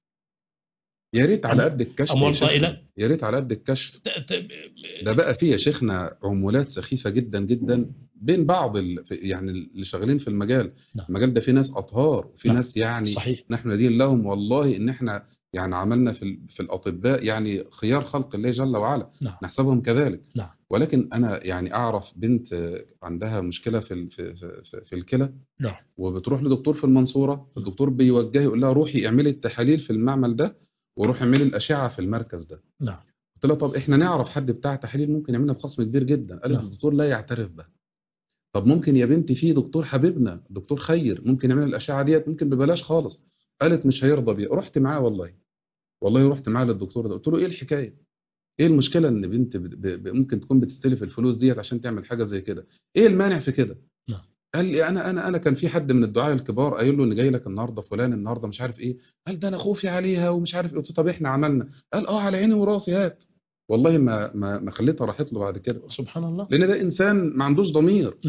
يا ريت على أم- قد الكشف يا أموال شيخنا. طائلة؟ يا ريت على قد الكشف ت- ت- ده بقى فيه يا شيخنا عمولات سخيفة جدا جدا بين بعض ال... في- يعني اللي شغالين في المجال نعم. المجال ده فيه ناس أطهار وفي نعم. ناس يعني صحيح نحن ندين لهم والله إن إحنا يعني عملنا في ال... في الأطباء يعني خيار خلق الله جل وعلا نعم نحسبهم كذلك نعم. ولكن أنا يعني أعرف بنت آه، عندها مشكلة في ال... في في, في, في الكلى نعم وبتروح لدكتور في المنصورة الدكتور بيوجهها يقول لها روحي اعملي التحاليل في المعمل ده وروحي اعملي الأشعة في المركز ده نعم قلت لها طب احنا نعرف حد بتاع تحاليل ممكن يعملها بخصم كبير جدا قالت نعم. الدكتور لا يعترف به طب ممكن يا بنتي في دكتور حبيبنا دكتور خير ممكن يعمل الاشعه ديت ممكن ببلاش خالص قالت مش هيرضى بيها رحت معاه والله والله رحت معاه للدكتور ده قلت له ايه الحكايه ايه المشكله ان بنت ب... ب... ب... ممكن تكون بتستلف الفلوس ديت عشان تعمل حاجه زي كده ايه المانع في كده نعم. قال لي انا انا انا كان في حد من الدعاة الكبار قايل له ان جاي لك النهارده فلان النهارده مش عارف ايه قال ده انا خوفي عليها ومش عارف ايه قلت له طب احنا عملنا قال اه على عيني وراسي هات والله ما ما ما خليتها راحت له بعد كده سبحان الله لان ده انسان ما عندوش ضمير نعم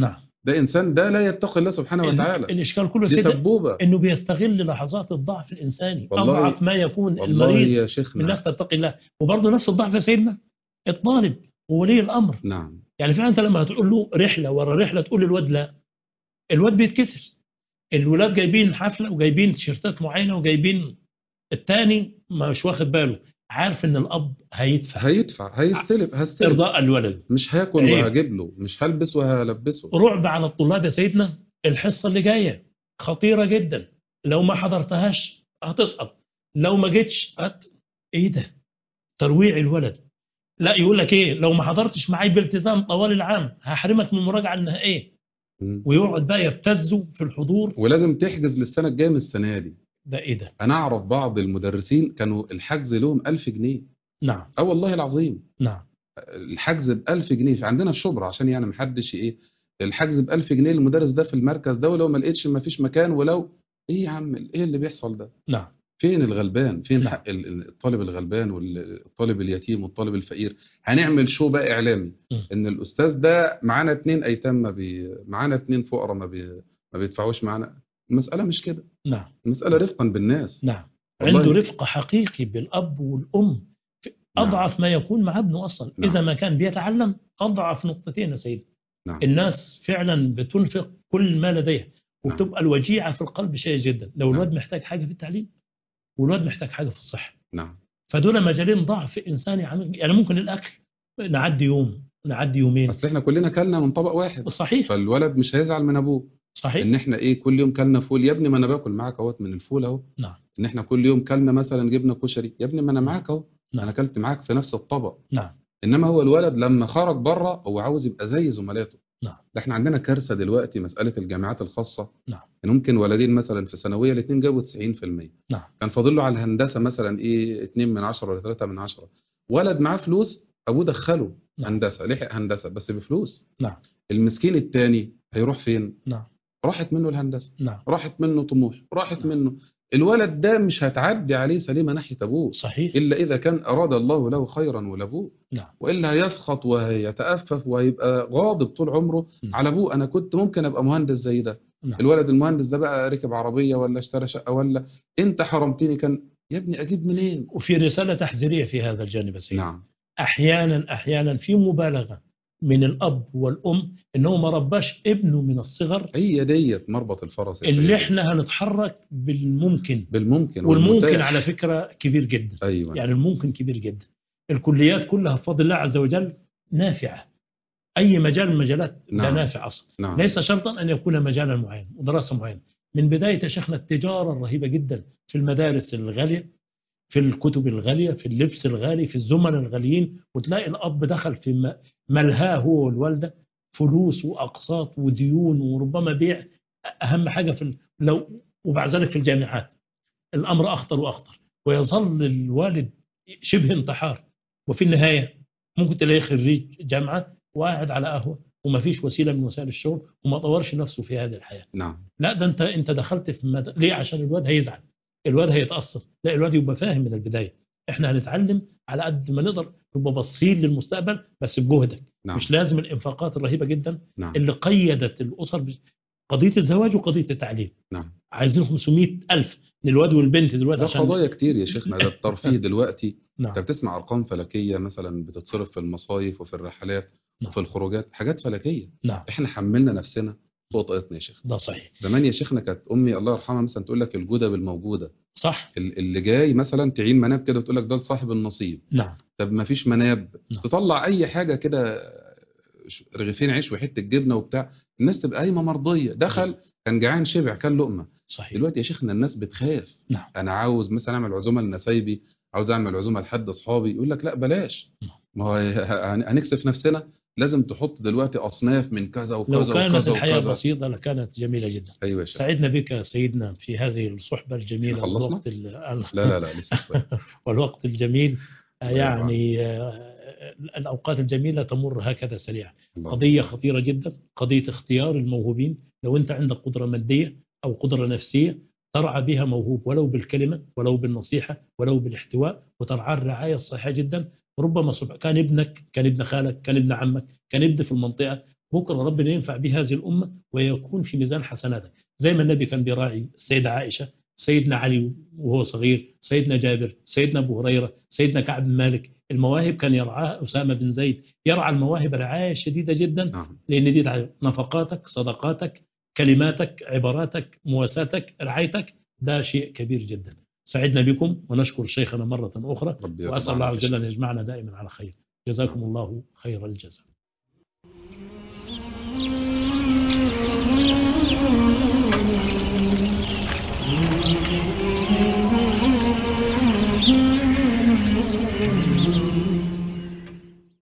ده انسان ده لا يتقي الله سبحانه ال- وتعالى الاشكال كله دي سيدنا سبوبه انه بيستغل لحظات الضعف الانساني والله- اضعف ما يكون والله المريض يا من شيخنا الناس تتقي الله وبرضه نفس الضعف يا سيدنا الطالب وولي الامر نعم يعني فعلا انت لما هتقول له رحله ورا رحله تقول للواد لا الواد بيتكسر الولاد جايبين حفله وجايبين تيشيرتات معينه وجايبين الثاني مش واخد باله عارف ان الاب هيدفع هيدفع هيستلف هستلف ارضاء الولد مش هاكل عيب. وهجيب له مش هلبس وهلبسه رعب على الطلاب يا سيدنا الحصه اللي جايه خطيره جدا لو ما حضرتهاش هتسقط لو ما جيتش هت... ايه ده ترويع الولد لا يقول لك ايه لو ما حضرتش معي بالتزام طوال العام هحرمك من المراجعه النهائيه مم. ويقعد بقى يبتزوا في الحضور ولازم تحجز للسنه الجايه من السنه دي ده ايه ده انا اعرف بعض المدرسين كانوا الحجز لهم 1000 جنيه نعم اه والله العظيم نعم الحجز ب 1000 جنيه في عندنا في شبرا عشان يعني محدش ايه الحجز ب 1000 جنيه للمدرس ده في المركز ده ولو ما لقيتش ما فيش مكان ولو ايه يا عم ايه اللي بيحصل ده نعم فين الغلبان فين نعم. حق ال- ال- الطالب الغلبان والطالب اليتيم والطالب الفقير هنعمل شو بقى اعلامي م. ان الاستاذ ده معانا اتنين ايتام ما بي معانا اتنين فقراء ما, بي ما بيدفعوش معانا المساله مش كده نعم المساله رفقا بالناس نعم والله. عنده رفق حقيقي بالاب والام في- نعم. اضعف ما يكون مع ابنه اصلا نعم. اذا ما كان بيتعلم اضعف نقطتين يا سيدي نعم الناس فعلا بتنفق كل ما لديها وبتبقى الوجيعه في القلب شيء جدا لو نعم. الواد محتاج حاجه في التعليم والواد محتاج حاجه في الصحه نعم فدول مجالين ضعف انساني عميق يعني ممكن الاكل نعدي يوم نعدي يومين اصل احنا كلنا كلنا من طبق واحد صحيح فالولد مش هيزعل من ابوه صحيح ان احنا ايه كل يوم كلنا فول يا ابني ما انا باكل معاك اهوت من الفول اهو نعم ان احنا كل يوم كلنا مثلا جبنا كشري يا ابني ما انا معاك اهو نعم. انا اكلت معاك في نفس الطبق نعم انما هو الولد لما خرج بره هو عاوز يبقى زي زملاته نعم. ده احنا عندنا كارثه دلوقتي مساله الجامعات الخاصه نعم. ان ممكن ولدين مثلا في ثانويه الاثنين جابوا 90% نعم كان فاضل له على الهندسه مثلا ايه 2 من 10 ولا 3 من 10 ولد معاه فلوس ابوه دخله نعم. هندسه لحق هندسه بس بفلوس نعم المسكين الثاني هيروح فين نعم راحت منه الهندسه نعم راحت منه طموح راحت نعم. منه الولد ده مش هتعدي عليه سليمه ناحيه ابوه صحيح الا اذا كان اراد الله له خيرا ولابوه نعم والا هيسخط وهيتأفف وهيبقى غاضب طول عمره نعم. على ابوه انا كنت ممكن ابقى مهندس زي ده نعم الولد المهندس ده بقى ركب عربيه ولا اشترى شقه ولا انت حرمتني كان يا ابني اجيب منين وفي رساله تحذيريه في هذا الجانب يا سيدي نعم احيانا احيانا في مبالغه من الاب والام انه ما رباش ابنه من الصغر هي ديت مربط الفرس يا اللي سيدي. احنا هنتحرك بالممكن بالممكن والممكن والمتاح. على فكره كبير جدا ايوه يعني الممكن كبير جدا الكليات كلها بفضل الله عز وجل نافعه اي مجال من المجالات ده نعم. نافع اصلا نعم ليس شرطا ان يكون مجالا معينا ودراسه معينه من بدايه يا شيخنا التجاره الرهيبه جدا في المدارس الغاليه في الكتب الغاليه في اللبس الغالي في الزمن الغاليين وتلاقي الاب دخل في م- ملهاه هو والوالده فلوس واقساط وديون وربما بيع اهم حاجه في ال- لو وبعد ذلك في الجامعات الامر اخطر واخطر ويظل الوالد شبه انتحار وفي النهايه ممكن تلاقيه خريج جامعه وقاعد على قهوه وما فيش وسيله من وسائل الشغل وما طورش نفسه في هذه الحياه نعم لا ده انت انت دخلت في مد... ليه عشان الواد هيزعل الواد هيتاثر لا الواد يبقى فاهم من البدايه احنا هنتعلم على قد ما نقدر نبقى باصين للمستقبل بس بجهدك نعم مش لازم الانفاقات الرهيبه جدا نعم اللي قيدت الاسر ب- قضيه الزواج وقضيه التعليم نعم عايزين 500 الف للواد والبنت دلوقتي ده عشان قضايا كتير يا شيخنا ده الترفيه دلوقتي انت نعم بتسمع ارقام فلكيه مثلا بتتصرف في المصايف وفي الرحلات نعم. وفي الخروجات حاجات فلكيه نعم احنا حملنا نفسنا فوق طاقتنا يا شيخ ده صحيح زمان يا شيخنا كانت امي الله يرحمها مثلا تقول لك الجوده بالموجوده صح ال- اللي جاي مثلا تعين مناب كده وتقول لك ده لصاحب النصيب نعم طب ما فيش مناب نعم. تطلع اي حاجه كده ش- رغيفين عيش وحته جبنه وبتاع الناس تبقى قايمه مرضيه دخل كان جعان شبع كان لقمه صحيح دلوقتي يا شيخنا الناس بتخاف نعم. انا عاوز مثلا اعمل عزومه لنسايبي عاوز اعمل عزومه لحد اصحابي يقول لك لا بلاش نعم. ما هو هن- هنكسف نفسنا لازم تحط دلوقتي اصناف من كذا وكذا لو كانت وكذا الحياه وكذا بسيطه لكانت جميله جدا ايوه يا شيخ سعدنا بك يا سيدنا في هذه الصحبة الجميلة خلصنا؟ والوقت ال- لا لا لا لسه شوية. والوقت الجميل آه، الله يرضى يعني آه، الأوقات الجميلة تمر هكذا سريعا الله قضية يستر. خطيرة جدا قضية اختيار الموهوبين لو أنت عندك قدرة مادية أو قدرة نفسية ترعى بها موهوب ولو بالكلمة ولو بالنصيحة ولو بالاحتواء وترعاه الرعاية الصحيحة جدا ربما صبح كان ابنك كان ابن خالك كان ابن عمك كان ابن في المنطقة بكره ربنا ينفع به هذه الامه ويكون في ميزان حسناتك زي ما النبي كان بيراعي السيده عائشه سيدنا علي وهو صغير سيدنا جابر سيدنا ابو هريره سيدنا كعب بن مالك المواهب كان يرعاها اسامه بن زيد يرعى المواهب رعايه شديده جدا نعم لان دي نفقاتك صدقاتك كلماتك عباراتك مواساتك رعايتك ده شيء كبير جدا سعدنا بكم ونشكر شيخنا مرة أخرى ربي وأسأل الله يرضى عز وجل عنك أن يا شيخ. يجمعنا دائما على خير جزاكم الله خير الجزاء